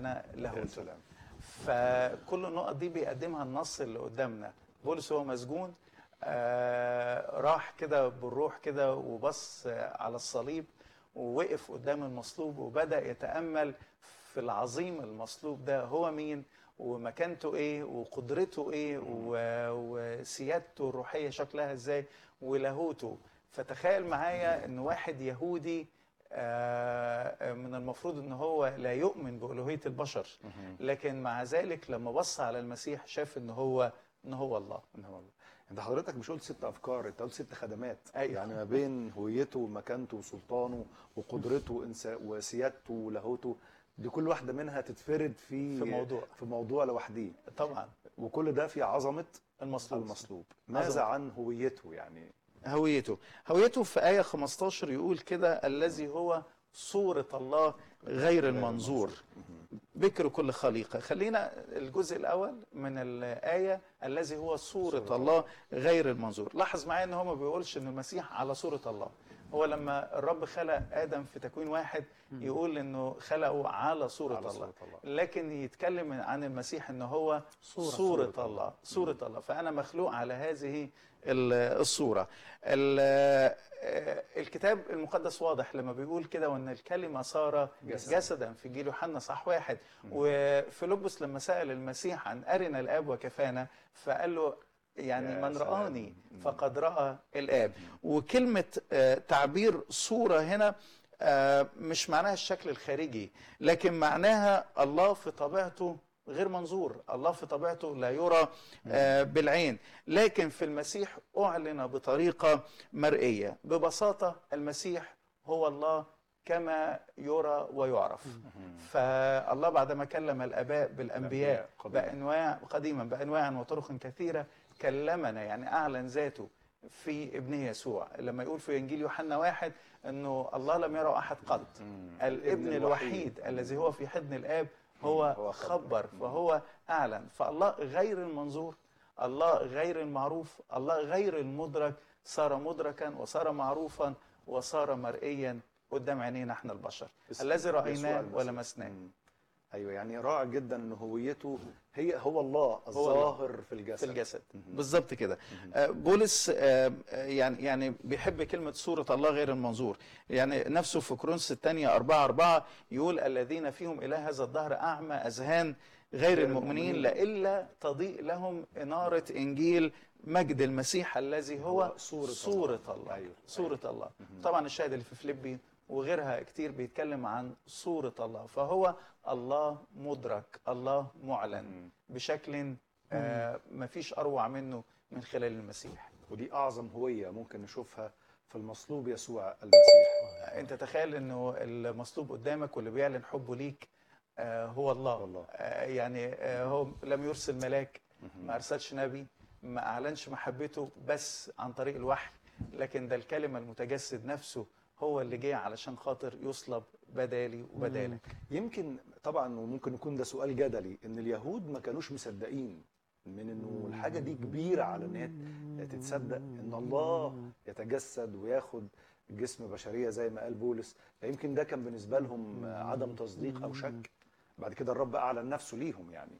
لنا يا لاهوته سلام فكل النقط دي بيقدمها النص اللي قدامنا بولس هو مسجون آه راح كده بالروح كده وبص آه، على الصليب ووقف قدام المصلوب وبدأ يتأمل في العظيم المصلوب ده هو مين ومكانته ايه وقدرته ايه و- وسيادته الروحية شكلها ازاي ولاهوته فتخيل معايا ان واحد يهودي آه، من المفروض ان هو لا يؤمن بألوهية البشر لكن مع ذلك لما بص على المسيح شاف ان هو ان هو الله إن هو الله. انت حضرتك مش قلت ست افكار انت قلت ست خدمات أيوة. يعني ما بين هويته ومكانته وسلطانه وقدرته وإنسا- وسيادته ولاهوته دي كل واحده منها تتفرد في في موضوع. في موضوع لوحده طبعا وكل ده في عظمه المصلوب المصلوب ماذا عن هويته يعني هويته هويته في آية 15 يقول كده الذي هو صورة الله غير المنظور بكر كل خليقة خلينا الجزء الأول من الآية الذي هو صورة الله غير المنظور لاحظ معايا ان هو ما بيقولش ان المسيح على صورة الله هو لما الرب خلق آدم في تكوين واحد يقول انه خلقه على صورة, على الله. صورة الله. لكن يتكلم عن المسيح ان هو صورة, صورة صورة الله. الله صورة الله فأنا مخلوق على هذه ال- الصورة ال- آه، الكتاب المقدس واضح لما بيقول كده وان الكلمة صار جسدا. جسدا في جيل يوحنا صح واحد وفيلبس لما سأل المسيح عن أرنا الآب وكفانا فقال له يعني يا من سلام. رآني فقد رأى الآب وكلمة آه، تعبير صورة هنا آه، مش معناها الشكل الخارجي لكن معناها الله في طبيعته غير منظور الله في طبيعته لا يرى آه، بالعين لكن في المسيح أعلن بطريقة مرئية ببساطة المسيح هو الله كما يرى ويعرف فالله بعدما كلم الآباء بالأنبياء قديما. بأنواع قديما بأنواع وطرق كثيرة كلمنا يعني أعلن ذاته في ابنه يسوع لما يقول في إنجيل يوحنا واحد أنه الله لم يرى أحد قط الابن الوحيد الذي هو في حضن الآب هو هو خبر. خبر فهو أعلن فالله غير المنظور الله غير المعروف الله غير المدرك صار مدركا وصار معروفا وصار مرئيا قدام عينينا احنا البشر بس- الذي يسوع رأيناه المسيح. ولمسناه مم. ايوه يعني رائع جدا ان هويته هي هو الله الظاهر في الجسد في الجسد بالظبط كده آه، بولس آه، آه، يعني يعني بيحب كلمة صورة الله غير المنظور يعني نفسه في كورنثوس الثانية أربعة أربعة يقول الذين فيهم إله هذا الدهر أعمى أذهان غير غير المؤمنين المؤمنين. لإلا تضيء لهم إنارة إنجيل مجد المسيح الذي هو هو صورة صورة الله. الله أيوه. صورة الله طبعا الشاهد اللي في فيليبي وغيرها كتير بيتكلم عن صورة الله فهو الله مدرك الله معلن بشكل آه مفيش أروع منه من خلال المسيح ودي اعظم هويه ممكن نشوفها في المصلوب يسوع المسيح انت تخيل انه المصلوب قدامك واللي بيعلن حبه ليك آه هو الله والله. آه يعني آه هو لم يرسل ملاك ما ارسلش نبي ما اعلنش محبته بس عن طريق الوحي لكن ده الكلمه المتجسد نفسه هو اللي جه علشان خاطر يصلب بدالي وبدالك يمكن طبعا وممكن يكون ده سؤال جدلي ان اليهود ما كانوش مصدقين من انه الحاجه دي كبيره على ان هي تتصدق ان الله يتجسد وياخد جسم بشريه زي ما قال بولس فيمكن ده كان بالنسبه لهم عدم تصديق او شك بعد كده الرب اعلن نفسه ليهم يعني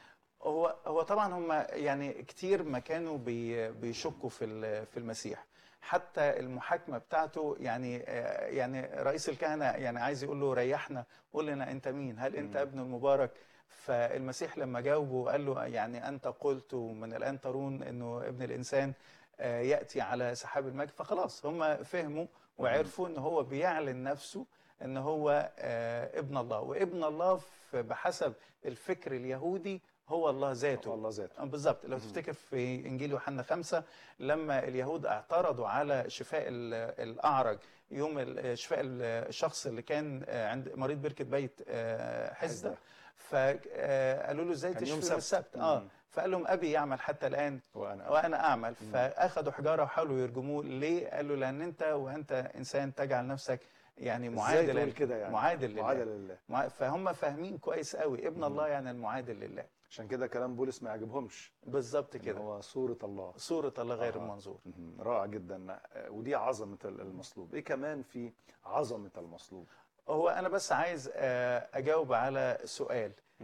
هو هو طبعا هم يعني كتير ما كانوا بي بيشكوا في ال- في المسيح حتى المحاكمه بتاعته يعني آه، يعني رئيس الكهنه يعني عايز يقول له ريحنا قول لنا انت مين هل انت ابن المبارك فالمسيح لما جاوبه قال له يعني انت قلت ومن الان ترون انه ابن الانسان آه، ياتي على سحاب المجد فخلاص هم فهموا وعرفوا ان هو بيعلن نفسه ان هو آه، ابن الله وابن الله في- بحسب الفكر اليهودي هو الله ذاته هو الله ذاته. آه، بالظبط لو تفتكر في انجيل يوحنا خمسة لما اليهود اعترضوا على شفاء ال- الاعرج يوم ال- شفاء ال- الشخص اللي كان آه، عند مريض بركه بيت آه، حزده حزدة. فقالوا له ازاي كان يوم تشفي يوم سبت. السبت اه مم. فقال لهم ابي يعمل حتى الان وانا وانا اعمل فاخذوا حجاره وحاولوا يرجموه ليه قال له لان انت وانت انسان تجعل نفسك يعني ازاي معادل تقول كده يعني معادل لله معادل لله مع- فهم فاهمين كويس قوي ابن الله يعني المعادل لله عشان كده كلام بولس ما يعجبهمش بالظبط إن كده هو صوره الله صورة الله غير آه. المنظور مهم. رائع جدا آه، ودي عظمه ال- المصلوب ايه كمان في عظمه المصلوب هو انا بس عايز آه، اجاوب على سؤال